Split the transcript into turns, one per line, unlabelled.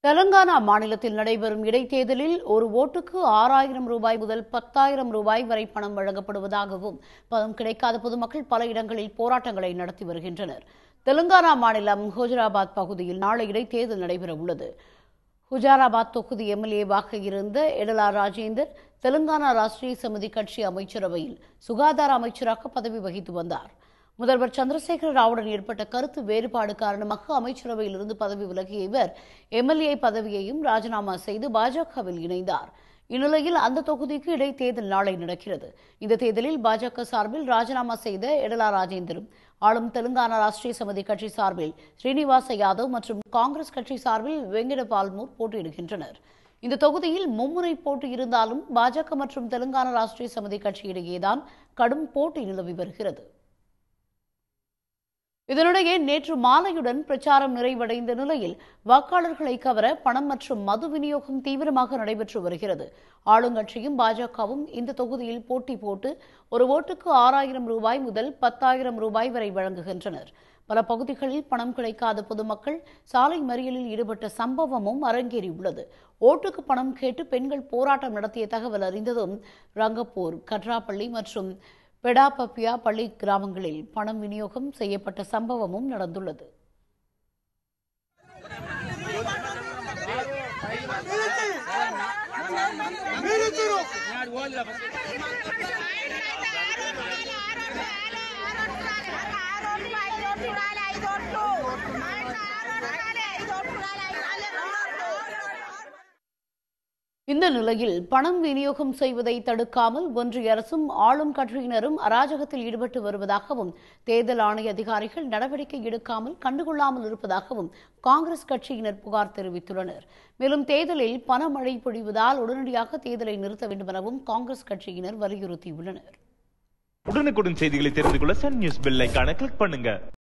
தெலங்கானா மாநிலத்தில் நடைபெறும் இடைத்தேர்தலில் ஒரு ஓட்டுக்கு ஆறாயிரம் ரூபாய் முதல் பத்தாயிரம் ரூபாய் வரை பணம் வழங்கப்படுவதாகவும் பணம் கிடைக்காத பொதுமக்கள் பல இடங்களில் போராட்டங்களை நடத்தி வருகின்றனர் தெலங்கானா மாநிலம் ஹுஜராபாத் பகுதியில் நாளை இடைத்தேர்தல் நடைபெற உள்ளது ஹுஜாராபாத் தொகுதி எம்எல்ஏவாக இருந்த எடலா ராஜேந்தர் தெலுங்கானா ராஷ்டிரிய சமிதி கட்சி அமைச்சரவையில் சுகாதார அமைச்சராக பதவி வகித்து வந்தார் முதல்வர் சந்திரசேகர ராவுடன் ஏற்பட்ட கருத்து வேறுபாடு காரணமாக அமைச்சரவையில் இருந்து பதவி விலகிய இவர் எம்எல்ஏ பதவியையும் ராஜினாமா செய்து பாஜகவில் இணைந்தார் இந்நிலையில் அந்த தொகுதிக்கு இடைத்தேர்தல் நாளை நடக்கிறது இந்த தேர்தலில் பாஜக சார்பில் ராஜினாமா செய்த எடலா ராஜேந்தரும் ஆளும் தெலுங்கானா ராஷ்டிரிய சமிதி கட்சி சார்பில் ஸ்ரீனிவாச யாதவ் மற்றும் காங்கிரஸ் கட்சி சார்பில் வெங்கட பால்மூர் போட்டியிடுகின்றனர் இந்த தொகுதியில் மும்முறை போட்டி இருந்தாலும் பாஜக மற்றும் தெலுங்கானா ராஷ்டிரிய சமிதி கட்சியிடையேதான் கடும் போட்டி நிலவி வருகிறது இதனிடையே நேற்று மாலையுடன் பிரச்சாரம் நிறைவடைந்த நிலையில் வாக்காளர்களை கவர பணம் மற்றும் மது விநியோகம் தீவிரமாக நடைபெற்று வருகிறது ஆளுங்கட்சியும் பாஜகவும் இந்த தொகுதியில் போட்டி போட்டு ஒரு ஓட்டுக்கு ஆறாயிரம் ரூபாய் முதல் பத்தாயிரம் ரூபாய் வரை வழங்குகின்றனர் பல பகுதிகளில் பணம் கிடைக்காத பொதுமக்கள் சாலை மறியலில் ஈடுபட்ட சம்பவமும் அரங்கேறியுள்ளது ஓட்டுக்கு பணம் கேட்டு பெண்கள் போராட்டம் நடத்திய தகவல் அறிந்ததும் ரங்கப்பூர் கட்ராப்பள்ளி மற்றும் பெடாபப்பியா பள்ளி கிராமங்களில் பணம் விநியோகம் செய்யப்பட்ட சம்பவமும் நடந்துள்ளது இந்த நிலையில் பணம் விநியோகம் செய்வதை தடுக்காமல் ஒன்றிய அரசும் ஆளும் கட்சியினரும் அராஜகத்தில் ஈடுபட்டு வருவதாகவும் தேர்தல் ஆணைய அதிகாரிகள் நடவடிக்கை எடுக்காமல் கண்டுகொள்ளாமல் இருப்பதாகவும் காங்கிரஸ் கட்சியினர் புகார் தெரிவித்துள்ளனர் மேலும் தேர்தலில் பணமழை பொழிவதால் உடனடியாக தேர்தலை நிறுத்த வேண்டும் எனவும் காங்கிரஸ் கட்சியினர் வலியுறுத்தியுள்ளனர்
உடனுக்குடன் செய்திகளை தெரிந்து கொள்ள சன் நியூஸ் பெல் ஐகானை கிளிக் பண்ணுங்க